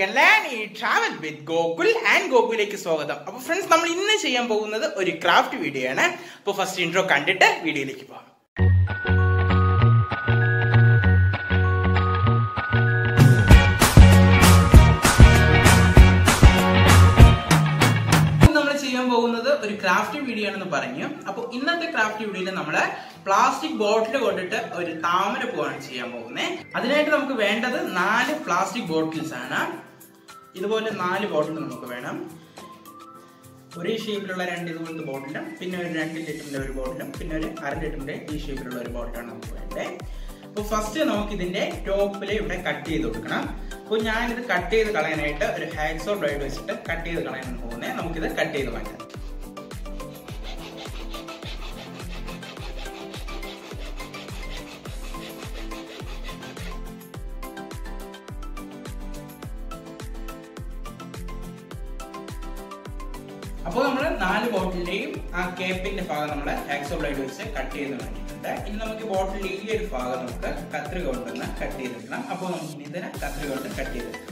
കേൾക്കാൻ ലാൻ ഈ ട്രാവൽ വിത്ത് ഗോകുൽ ആൻഡ് ഗോകുലേക്ക് സ്വാഗതം അപ്പൊ ഫ്രണ്ട്സ് നമ്മൾ ഇന്ന് ചെയ്യാൻ പോകുന്നത് ഒരു ക്രാഫ്റ്റ് വീഡിയോ ആണ് അപ്പൊ ഫസ്റ്റ് ഇൻട്രോ കണ്ടിട്ട് വീഡിയോയിലേക്ക് പോകാം നമ്മൾ ചെയ്യാൻ പോകുന്നത് ഒരു ക്രാഫ്റ്റ് വീഡിയോ ആണെന്ന് പറഞ്ഞു അപ്പോൾ ഇന്നത്തെ ക്രാഫ്റ്റ് വീഡിയോയിൽ നമ്മള് പ്ലാസ്റ്റിക് ബോട്ടിൽ കൊണ്ടിട്ട് ഒരു താമര പൂവാണ് ചെയ്യാൻ പോകുന്നത് അതിനായിട്ട് നമുക്ക് വേണ്ടത് നാല് പ്ലാസ്റ്റിക് ബോട്ടിൽസ് ആണ് ഇതുപോലെ നാല് ബോട്ടിൽ നമുക്ക് വേണം ഒരേ ഷേപ്പിലുള്ള രണ്ട് ഇതുപോലത്തെ ബോട്ടിലും പിന്നെ ഒരു രണ്ട് ലിറ്ററിന്റെ ഒരു ബോട്ടിലും പിന്നെ ഒരു അര ലിറ്ററിന്റെ ഈ ഷേപ്പിലുള്ള ഒരു ബോട്ടിലാണ് നമുക്ക് വേണ്ടത് അപ്പോൾ ഫസ്റ്റ് നമുക്ക് ഇതിന്റെ ടോപ്പിൽ ഇവിടെ കട്ട് ചെയ്ത് കൊടുക്കണം അപ്പോൾ ഞാനിത് കട്ട് ചെയ്ത് കളയാനായിട്ട് ഒരു ഹാക്സോ ബ്ലേഡ് വെച്ചിട്ട് കട്ട് ചെയ്ത് കളയാൻ പോകുന്നത് നമുക്കിത് കട്ട് ചെയ്ത് മാറ്റാം അപ്പോൾ നമ്മൾ നാല് ബോട്ടിലിന്റെയും ആ കേപ്പിന്റെ ഭാഗം നമ്മൾ ഹാക്സോ ബ്ലേഡ് വെച്ച് കട്ട് ചെയ്ത് മാറ്റിയിട്ടുണ്ട് ഇനി നമുക്ക് ബോട്ടിലിന്റെ ഈ ഒരു ഭാഗം നമുക്ക് കത്രിക കൊണ്ടൊന്ന് കട്ട് ചെയ്തെടുക്കണം അപ്പോൾ നമുക്ക് ഇനി ഇതിനെ കത്രിക കൊണ്ട് കട്ട് ചെയ്തെടുക്കാം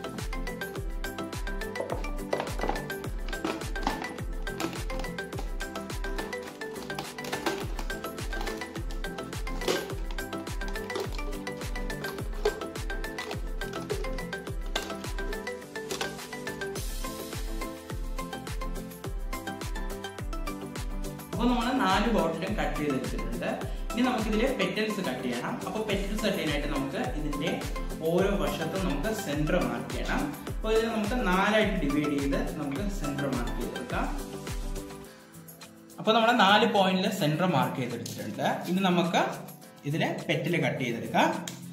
അപ്പോൾ നമ്മൾ നാല് ബോട്ടിലും കട്ട് ചെയ്തെടുത്തിട്ടുണ്ട് ഇനി നമുക്ക് ഇതിലെ പെറ്റൽസ് കട്ട് ചെയ്യണം അപ്പോൾ പെറ്റൽസ് കട്ട് ചെയ്യാനായിട്ട് നമുക്ക് ഇതിന്റെ ഓരോ വശത്തും നമുക്ക് സെന്റർ മാർക്ക് ചെയ്യണം അപ്പോൾ ഇതിനെ നമുക്ക് നാലായിട്ട് ഡിവൈഡ് ചെയ്ത് നമുക്ക് സെന്റർ മാർക്ക് ചെയ്തെടുക്കാം അപ്പോൾ നമ്മൾ നാല് പോയിന്റിൽ സെന്റർ മാർക്ക് ചെയ്തെടുത്തിട്ടുണ്ട് ഇനി നമുക്ക് ഇതിലെ പെറ്റിൽ കട്ട് ചെയ്തെടുക്കാം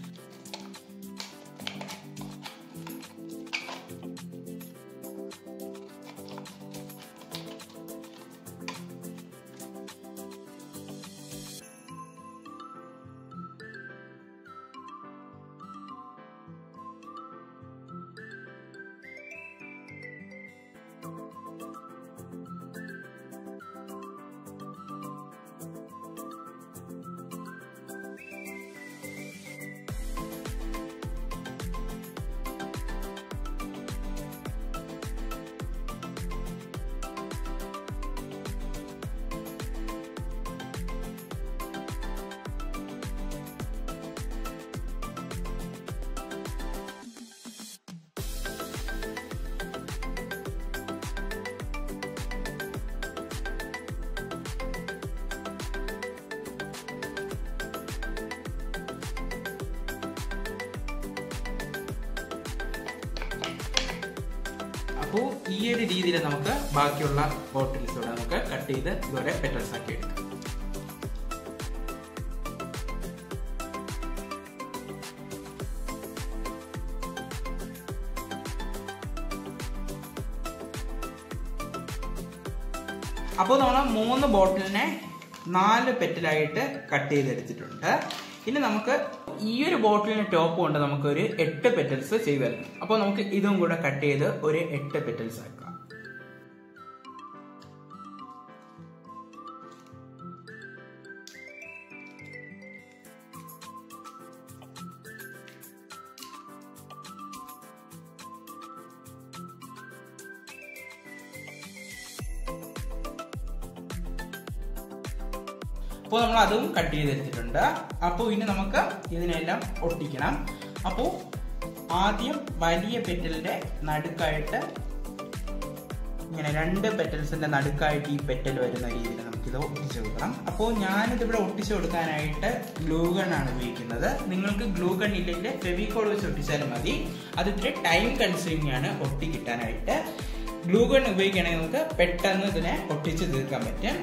അപ്പോൾ ഈ ഒരു രീതിയിൽ നമുക്ക് ബാക്കിയുള്ള ബോട്ടിൽസ് ഇവിടെ നമുക്ക് കട്ട് ചെയ്ത് ഇതുപോലെ പെറ്റൽസ് ആക്കി എടുക്കാം അപ്പോൾ നമ്മൾ മൂന്ന് ബോട്ടിലിനെ നാല് പെറ്റലായിട്ട് കട്ട് ചെയ്തെടുത്തിട്ടുണ്ട് ഇനി നമുക്ക് ഈ ഒരു ബോട്ടിലിന് ടോപ്പ് കൊണ്ട് നമുക്ക് ഒരു എട്ട് പെറ്റൽസ് ചെയ്തെടുക്കാം അപ്പോൾ നമുക്ക് ഇതും കൂടെ കട്ട് ചെയ്ത് ഒരു എട്ട് പെറ്റൽസ് ആക്കാം അപ്പോൾ നമ്മൾ അതും കട്ട് ചെയ്തെടുത്തിട്ടുണ്ട് അപ്പോൾ ഇനി നമുക്ക് ഇതിനെല്ലാം ഒട്ടിക്കണം അപ്പോൾ ആദ്യം വലിയ പെറ്റലിന്റെ നടുക്കായിട്ട് ഇങ്ങനെ രണ്ട് പെറ്റൽസിന്റെ നടുക്കായിട്ട് ഈ പെറ്റൽ വരുന്ന രീതിയിൽ നമുക്കിത് ഒട്ടിച്ചു കൊടുക്കണം അപ്പോൾ ഞാനിതിവിടെ ഒട്ടിച്ചു കൊടുക്കാനായിട്ട് ഗ്ലൂഗൺ ആണ് ഉപയോഗിക്കുന്നത് നിങ്ങൾക്ക് ഗ്ലൂഗൺ ഇല്ലെങ്കിൽ ഫെവിക്കോൾ വെച്ച് ഒട്ടിച്ചാലും മതി അത് ഇത്തിരി ടൈം കൺസ്യൂമിംഗ് ആണ് ഒട്ടി കിട്ടാനായിട്ട് ഗ്ലൂഗൺ ഉപയോഗിക്കുകയാണെങ്കിൽ നമുക്ക് പെട്ടെന്ന് ഇതിനെ ഒട്ടിച്ച് തീർക്കാൻ പറ്റും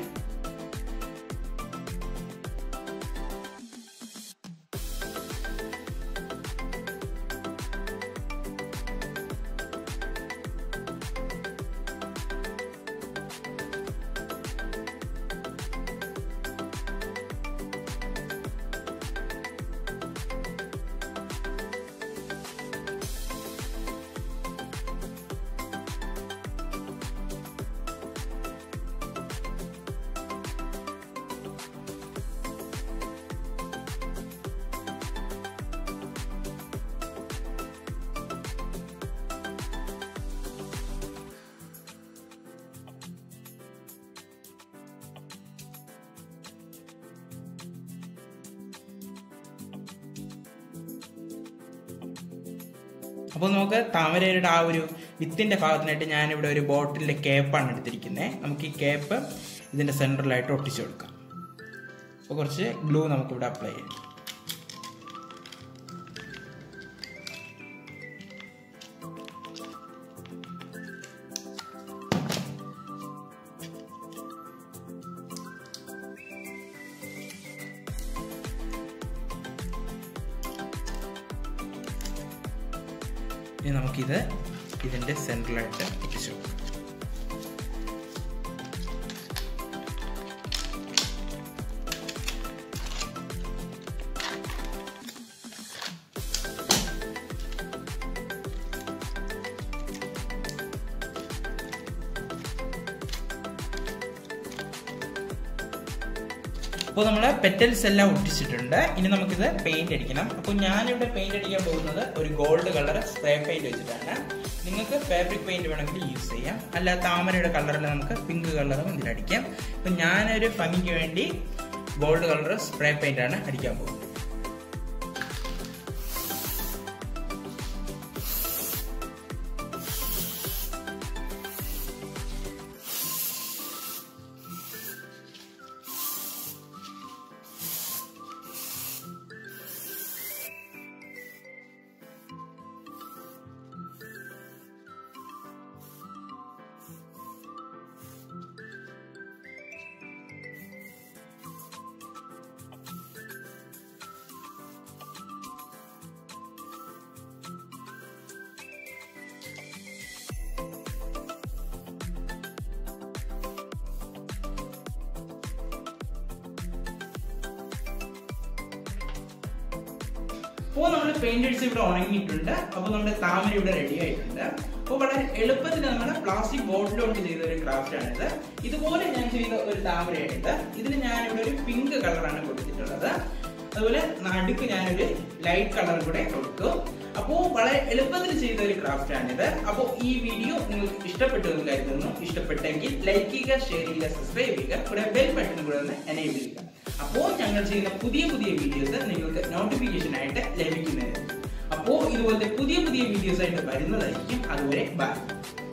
അപ്പോൾ നമുക്ക് താമരയുടെ ആ ഒരു വിത്തിന്റെ ഭാഗത്തിനായിട്ട് ഞാനിവിടെ ഒരു ബോട്ടിലിന്റെ കേപ്പാണ് എടുത്തിരിക്കുന്നത് നമുക്ക് ഈ കേപ്പ് ഇതിന്റെ സെൻറ്ററിലായിട്ട് ഒട്ടിച്ചു കൊടുക്കാം അപ്പോൾ കുറച്ച് ഗ്ലൂ നമുക്കിവിടെ അപ്ലൈ ചെയ്യാം ഇനി നമുക്കിത് ഇതിന്റെ സെൻട്രലായിട്ട് ഒട്ടിച്ചു കൊടുക്കാം അപ്പോൾ നമ്മൾ പെറ്റൽസ് എല്ലാം ഒട്ടിച്ചിട്ടുണ്ട് ഇനി നമുക്കിത് പെയിന്റ് അടിക്കണം അപ്പോൾ ഞാനിവിടെ പെയിന്റ് അടിക്കാൻ പോകുന്നത് ഒരു ഗോൾഡ് കളർ സ്പ്രേ പെയിന്റ് വെച്ചിട്ടാണ് നിങ്ങൾക്ക് ഫാബ്രിക് പെയിന്റ് വേണമെങ്കിൽ യൂസ് ചെയ്യാം അല്ല താമരയുടെ കളറിൽ നമുക്ക് പിങ്ക് കളറും ഇതിലടിക്കാം അപ്പം ഞാനൊരു ഭംഗിക്ക് വേണ്ടി ഗോൾഡ് കളർ സ്പ്രേ പെയിന്റ് ആണ് അടിക്കാൻ പോകുന്നത് അപ്പോൾ നമ്മൾ പെയിന്റ് അടിച്ച് ഇവിടെ ഉണങ്ങിയിട്ടുണ്ട് അപ്പോൾ നമ്മുടെ താമര ഇവിടെ റെഡി ആയിട്ടുണ്ട് അപ്പോൾ വളരെ എളുപ്പത്തിൽ നമ്മുടെ പ്ലാസ്റ്റിക് ബോട്ടിൽ കൊണ്ട് ചെയ്ത ഒരു ക്രാഫ്റ്റ് ആണിത് ഇതുപോലെ ഞാൻ ചെയ്ത ഒരു താമരയാണിത് ഇതിന് ഞാൻ ഇവിടെ ഒരു പിങ്ക് കളറാണ് കൊടുത്തിട്ടുള്ളത് അതുപോലെ നടുക്ക് ഞാനൊരു ലൈറ്റ് കളർ കൂടെ കൊടുത്തു അപ്പോൾ വളരെ എളുപ്പത്തിൽ ചെയ്ത ഒരു ക്രാഫ്റ്റ് ആണിത് അപ്പോൾ ഈ വീഡിയോ നിങ്ങൾക്ക് ഇഷ്ടപ്പെട്ടു എന്ന് കരുതുന്നു ഇഷ്ടപ്പെട്ടെങ്കിൽ ലൈക്ക് ചെയ്യുക ഷെയർ ചെയ്യുക സബ്സ്ക്രൈബ് ചെയ്യുക കൂടെ ബെൽ ബട്ടൺ കൂടെ ഒന്ന് എനേബിൾ ചെയ്യുക അപ്പോൾ ഞങ്ങൾ ചെയ്യുന്ന പുതിയ പുതിയ വീഡിയോസ് നിങ്ങൾക്ക് നോട്ടിഫിക്കേഷൻ ആയിട്ട് ലഭിക്കുന്നതായിരിക്കും അപ്പോൾ ഇതുപോലത്തെ പുതിയ പുതിയ വീഡിയോസ് ആയിട്ട് വരുന്നതായിരിക്കും അതുവരെ ബൈ